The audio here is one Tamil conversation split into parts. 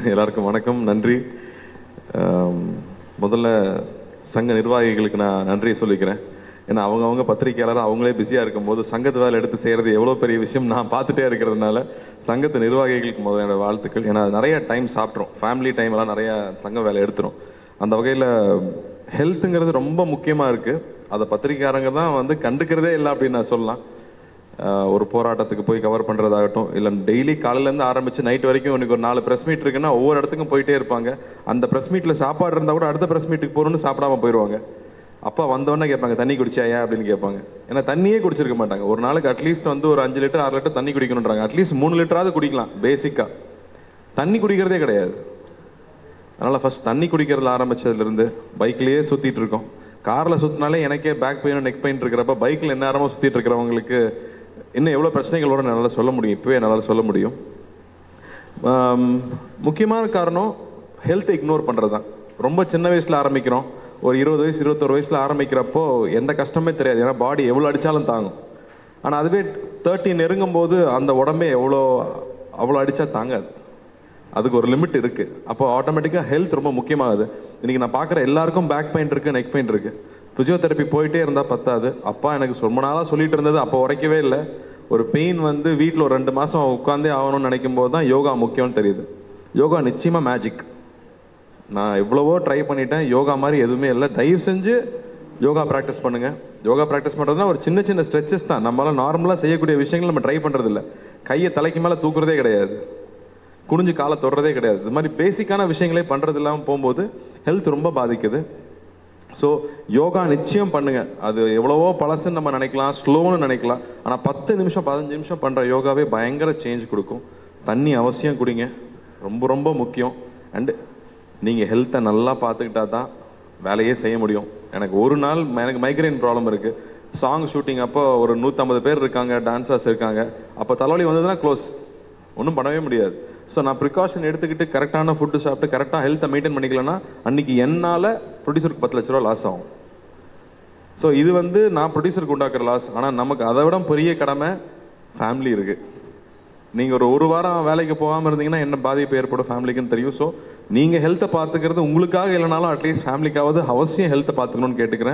எல்லாருக்கும் வணக்கம் நன்றி ஆம், முதல்ல சங்க நிர்வாகிகளுக்கு நான் நன்றியை சொல்லிக்கிறேன் ஏன்னா அவங்க அவங்க பத்திரிக்கையாளர் அவங்களே பிஸியாக இருக்கும்போது சங்கத்து வேலை எடுத்து செய்கிறது எவ்வளோ பெரிய விஷயம் நான் பார்த்துட்டே இருக்கிறதுனால சங்கத்து நிர்வாகிகளுக்கு முதல்ல என்னோட வாழ்த்துக்கள் ஏன்னா நிறைய டைம் சாப்பிட்றோம் ஃபேமிலி டைம் எல்லாம் நிறைய சங்க வேலை எடுத்துரும் அந்த வகையில் ஹெல்த்துங்கிறது ரொம்ப முக்கியமாக இருக்குது அதை பத்திரிக்கையாளங்க தான் வந்து கண்டுக்கிறதே இல்லை அப்படின்னு நான் சொல்லலாம் ஆஹ் ஒரு போராட்டத்துக்கு போய் கவர் பண்றதாகட்டும் இல்ல டெய்லி காலையில இருந்து ஆரம்பிச்சு நைட் வரைக்கும் இன்னைக்கு ஒரு நாலு பிரஸ் மீட் இருக்குன்னா ஒவ்வொரு இடத்துக்கும் போயிட்டே இருப்பாங்க அந்த பிரஸ் மீட்ல சாப்பாடு இருந்தா கூட அடுத்த பிரஸ் மீட்டுக்கு போறோம்னு சாப்பிடாம போயிடுவாங்க அப்பா வந்தோடனே கேட்பாங்க தண்ணி குடிச்சாயா அப்படின்னு கேட்பாங்க ஏன்னா தண்ணியே குடிச்சிருக்க மாட்டாங்க ஒரு நாளைக்கு அட்லீஸ்ட் வந்து ஒரு அஞ்சு லிட்டர் ஆறு லிட்டர் தண்ணி குடிக்கணுன்றாங்க அட்லீஸ்ட் மூணு லிட்டராவது குடிக்கலாம் பேசிக்கா தண்ணி குடிக்கிறதே கிடையாது அதனால ஃபர்ஸ்ட் தண்ணி குடிக்கிறதுல ஆரம்பிச்சதுல இருந்து பைக்லயே சுத்திட்டு இருக்கோம் கார்ல சுத்தினாலே எனக்கே பேக் பெயின் நெக் பெயின் இருக்கிறப்ப பைக்ல நேரமா சுத்திட்டு இருக்கிறவங்களுக்கு இன்னும் எவ்வளவு பிரச்சனைகள் வரும் என்னால சொல்ல முடியும் இப்பவே என்னால சொல்ல முடியும் ஆம், முக்கியமான காரணம் ஹெல்த்தை இக்னோர் பண்றது தான் ரொம்ப சின்ன வயசுல ஆரம்பிக்கிறோம் ஒரு இருபது வயசு இருபத்தொரு வயசுல ஆரம்பிக்கிறப்போ எந்த கஷ்டமே தெரியாது ஏன்னா பாடி எவ்வளவு அடிச்சாலும் தாங்கும் ஆனா அதுவே தேர்ட்டி நெருங்கும் போது அந்த உடம்பே எவ்வளோ அவ்வளோ அடிச்சா தாங்காது அதுக்கு ஒரு லிமிட் இருக்கு அப்போ ஆட்டோமேட்டிக்காக ஹெல்த் ரொம்ப முக்கியமாகுது இன்னைக்கு நான் பார்க்குற எல்லாருக்கும் பேக் பெயின் இருக்கு நெக் பெயின் இருக்கு பிசியோதெரப்பி போயிட்டே இருந்தால் பத்தாது அப்பா எனக்கு ரொம்ப நாளாக சொல்லிட்டு இருந்தது அப்போ உடைக்கவே இல்லை ஒரு பெயின் வந்து வீட்டில் ஒரு ரெண்டு மாதம் உட்காந்தே ஆகணும்னு நினைக்கும் போது தான் யோகா முக்கியம்னு தெரியுது யோகா நிச்சயமாக மேஜிக் நான் எவ்வளவோ ட்ரை பண்ணிட்டேன் யோகா மாதிரி எதுவுமே இல்லை தயவு செஞ்சு யோகா ப்ராக்டிஸ் பண்ணுங்க யோகா ப்ராக்டிஸ் பண்ணுறதுனா ஒரு சின்ன சின்ன ஸ்ட்ரெச்சஸ் தான் நம்மளால நார்மலாக செய்யக்கூடிய விஷயங்கள் நம்ம ட்ரை பண்ணுறது இல்லை கையை தலைக்கு மேலே தூக்குறதே கிடையாது குனிஞ்சு காலை தொடுறதே கிடையாது இது மாதிரி பேசிக்கான விஷயங்களே பண்றது இல்லாமல் போகும்போது ஹெல்த் ரொம்ப பாதிக்குது ஸோ யோகா நிச்சயம் பண்ணுங்க அது எவ்வளவோ பழசுன்னு நம்ம நினைக்கலாம் ஸ்லோன்னு நினைக்கலாம் ஆனால் பத்து நிமிஷம் பதினஞ்சு நிமிஷம் பண்ற யோகாவே பயங்கர சேஞ்ச் கொடுக்கும் தண்ணி அவசியம் குடிங்க ரொம்ப ரொம்ப முக்கியம் அண்டு நீங்கள் ஹெல்த்தை நல்லா பார்த்துக்கிட்டா தான் வேலையே செய்ய முடியும் எனக்கு ஒரு நாள் ம- எனக்கு மைக்ரைன் ப்ராப்ளம் இருக்கு சாங் ஷூட்டிங் அப்போ ஒரு நூற்றம்பது பேர் இருக்காங்க டான்சர்ஸ் இருக்காங்க அப்போ தலைவலி வந்ததுன்னா க்ளோஸ் ஒன்றும் பண்ணவே முடியாது ஸோ நான் ப்ரிகாஷன் எடுத்துக்கிட்டு கரெக்டான ஃபுட்டு சாப்பிட்டு கரெக்டாக ஹெல்த்தை மெயின்டைன் பண்ணிக்கலன்னா அன்னைக்கு என்னால் ப்ரொடியூசருக்கு பத்து லட்ச ரூபா லாஸ் ஆகும் ஸோ இது வந்து நான் ப்ரொடியூசருக்கு உண்டாக்குற லாஸ் ஆனால் நமக்கு அதை விட பெரிய கடமை ஃபேமிலி இருக்கு நீங்கள் ஒரு ஒரு வாரம் வேலைக்கு போகாமல் இருந்தீங்கன்னா என்ன பாதிப்பு ஏற்படும் ஃபேமிலிக்குன்னு தெரியும் ஸோ நீங்கள் ஹெல்த்தை பார்த்துக்கிறது உங்களுக்காக இல்லைனாலும் அட்லீஸ்ட் ஃபேமிலிக்காவது அவசியம் ஹெல்த்தை பார்த்துக்கணும்னு கேட்டுக்கிறேன்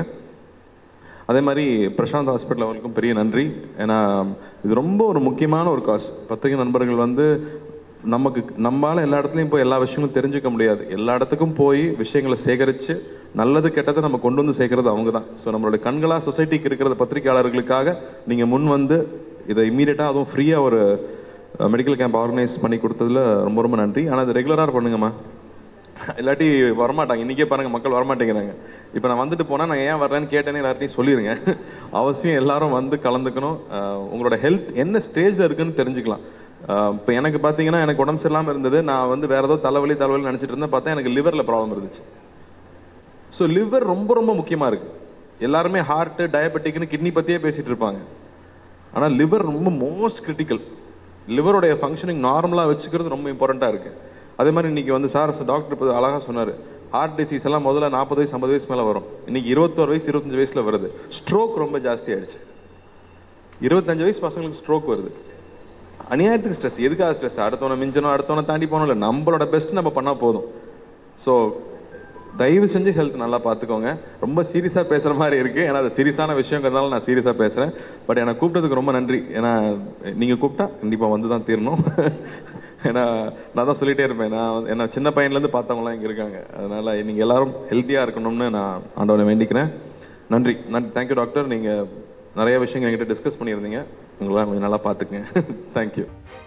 அதே மாதிரி பிரசாந்த் ஹாஸ்பிட்டல் அவர்களுக்கும் பெரிய நன்றி ஏன்னா இது ரொம்ப ஒரு முக்கியமான ஒரு காஸ் பத்திரிகை நண்பர்கள் வந்து நமக்கு நம்மளால எல்லா இடத்துலையும் போய் எல்லா விஷயங்களும் தெரிஞ்சுக்க முடியாது எல்லா இடத்துக்கும் போய் விஷயங்களை சேகரித்து நல்லது கெட்டதை நம்ம கொண்டு வந்து சேர்க்கறது அவங்க தான் ஸோ நம்மளுடைய கண்களாக சொசைட்டிக்கு இருக்கிற பத்திரிகையாளர்களுக்காக நீங்கள் முன் வந்து இதை இம்மீடியட்டாக அதுவும் ஃப்ரீயாக ஒரு மெடிக்கல் கேம்ப் ஆர்கனைஸ் பண்ணி கொடுத்ததுல ரொம்ப ரொம்ப நன்றி ஆனால் அது ரெகுலராக பண்ணுங்கம்மா இல்லாட்டி வரமாட்டாங்க இன்னைக்கே பாருங்க மக்கள் வரமாட்டேங்கிறாங்க இப்போ நான் வந்துட்டு போனா நான் ஏன் வரலன்னு கேட்டேன்னு எல்லார்ட்டையும் சொல்லிருங்க அவசியம் எல்லாரும் வந்து கலந்துக்கணும் அஹ் உங்களோட ஹெல்த் என்ன ஸ்டேஜ்ல இருக்குன்னு தெரிஞ்சுக்கலாம் இப்போ எனக்கு பார்த்தீங்கன்னா எனக்கு உடம்பு சரியில்லாமல் இருந்தது நான் வந்து வேற ஏதோ தலைவலி தலைவலி நினைச்சிட்டு இருந்தேன் பார்த்தா எனக்கு லிவர்ல ப்ராப்ளம் இருந்துச்சு ஸோ லிவர் ரொம்ப ரொம்ப முக்கியமா இருக்கு எல்லாருமே ஹார்ட் டயபெட்டிக்னு கிட்னி பத்தியே பேசிட்டு இருப்பாங்க ஆனா லிவர் ரொம்ப மோஸ்ட் கிரிட்டிக்கல் லிவருடைய ஃபங்க்ஷனிங் நார்மலாக வச்சுக்கிறது ரொம்ப இம்பார்ட்டண்ட்டாக இருக்கு அதே மாதிரி இன்னைக்கு வந்து சார் டாக்டர் இப்போ அழகாக சொன்னார் ஹார்ட் டிசீஸ் எல்லாம் முதல்ல நாற்பது வயசு ஐம்பது வயசு மேலே வரும் இன்னைக்கு இருபத்தோரு வயசு இருபத்தஞ்சு வயசுல வருது ஸ்ட்ரோக் ரொம்ப ஜாஸ்தி ஆயிடுச்சு இருபத்தஞ்சு வயசு பசங்களுக்கு ஸ்ட்ரோக் வருது அநியாயத்துக்கு ஸ்ட்ரெஸ் எதுக்காக ஸ்ட்ரெஸ் அடுத்தவனை மிஞ்சணும் அடுத்தவனை தாண்டி போகணும் இல்லை நம்மளோட பெஸ்ட் நம்ம பண்ணால் போதும் ஸோ தயவு செஞ்சு ஹெல்த் நல்லா பார்த்துக்கோங்க ரொம்ப சீரியஸாக பேசுகிற மாதிரி இருக்கு ஏன்னா அது சீரியஸான விஷயங்கிறதுனால நான் சீரியஸாக பேசுகிறேன் பட் எனக்கு கூப்பிட்டதுக்கு ரொம்ப நன்றி ஏன்னா நீங்கள் கூப்பிட்டா கண்டிப்பாக வந்து தான் தீரணும் ஏன்னா நான் தான் சொல்லிட்டே இருப்பேன் நான் வந்து- என்ன சின்ன பையன்லேருந்து பார்த்தவங்களாம் இங்கே இருக்காங்க அதனால நீங்கள் எல்லாரும் ஹெல்த்தியாக இருக்கணும்னு நான் ஆண்டவனை வேண்டிக்கிறேன் நன்றி நன்றி தேங்க்யூ டாக்டர் நீங்கள் நிறைய விஷயங்கள் என்கிட்ட டிஸ்கஸ் பண்ணியிருந்தீங்க உங்களாம் கொஞ்சம் நல்லா பார்த்துக்குங்க தேங்க்யூ